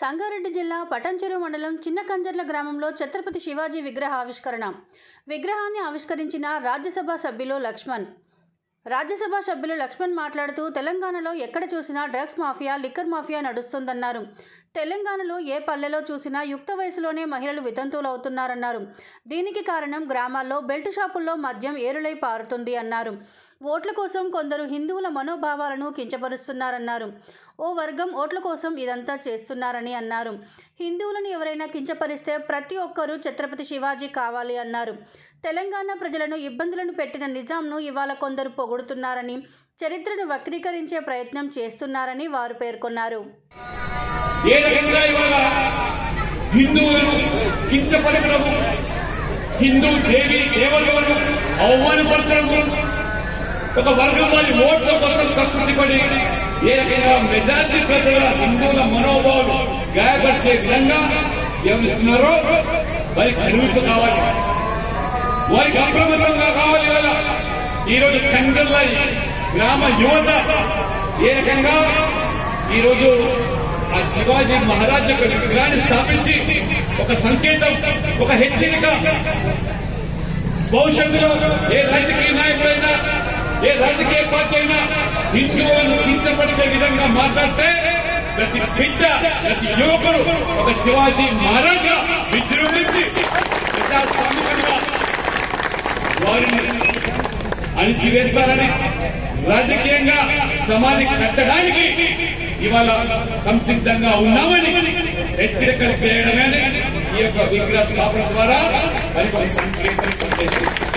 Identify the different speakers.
Speaker 1: సంగారెడ్డి జిల్లా పటంచెరు మండలం చిన్న కంజర్ల గ్రామంలో ఛత్రపతి శివాజీ విగ్రహ ఆవిష్కరణ విగ్రహాన్ని ఆవిష్కరించిన రాజ్యసభ సభ్యులు లక్ష్మణ్ రాజ్యసభ సభ్యులు లక్ష్మణ్ మాట్లాడుతూ తెలంగాణలో ఎక్కడ చూసినా డ్రగ్స్ మాఫియా లిక్కర్ మాఫియా నడుస్తుందన్నారు తెలంగాణలో ఏ పల్లెలో చూసినా యుక్త వయసులోనే మహిళలు వితంతువులవుతున్నారన్నారు దీనికి కారణం గ్రామాల్లో బెల్ట్ షాపుల్లో మద్యం ఏరులై పారుతుంది అన్నారు ఓట్ల కోసం కొందరు హిందువుల మనోభావాలను కించపరుస్తున్నారన్నారు ఓ వర్గం ఓట్ల కోసం ఇదంతా చేస్తున్నారని అన్నారు హిందువులను ఎవరైనా కించపరిస్తే ప్రతి ఒక్కరూ ఛత్రపతి శివాజీ కావాలి అన్నారు తెలంగాణ ప్రజలను ఇబ్బందులను పెట్టిన నిజాంను ఇవాళ కొందరు పొగుడుతున్నారని చరిత్రను వక్రీకరించే ప్రయత్నం చేస్తున్నారని వారు పేర్కొన్నారు
Speaker 2: ఏ రకంగా ఇవాళ హిందువులను కించపరచడము హిందూ దేవి దేవతలను అవమానపరచడము ఒక వర్గం వారి ఓట్ల కోసం కక్కుతిపడి ఏ రకంగా మెజారిటీ ప్రజల హిందువుల మనోభావాలు గాయపరిచే విధంగా వ్యవహరిస్తున్నారో వారి కనువిప్పు కావాలి వారికి అప్రమత్తంగా కావాలి ఇవాళ ఈరోజు కంగల్ల గ్రామ యువత ఏ రకంగా ఈరోజు ఆ శివాజీ మహారాజ్ యొక్క విగ్రహాన్ని స్థాపించి ఒక సంకేతం ఒక హెచ్చరిక భవిష్యత్తులో ఏ రాజకీయ నాయకుడైనా ఏ రాజకీయ పార్టీ అయినా హిందువులను కించపరిచే విధంగా మాట్లాడితే ప్రతి బిడ్డ ప్రతి యువకుడు ఒక శివాజీ మహారాజ్ విజృంభించి ప్రజాస్వామికంగా వారిని అణిచివేస్తారని రాజకీయంగా సమాధి కట్టడానికి ఇవాళ సంసిద్ధంగా ఉన్నామని హెచ్చరికలు చేయడమే ఈ యొక్క విగ్రహ స్థాపన ద్వారా మరి కొన్ని సంకేతం సందేశం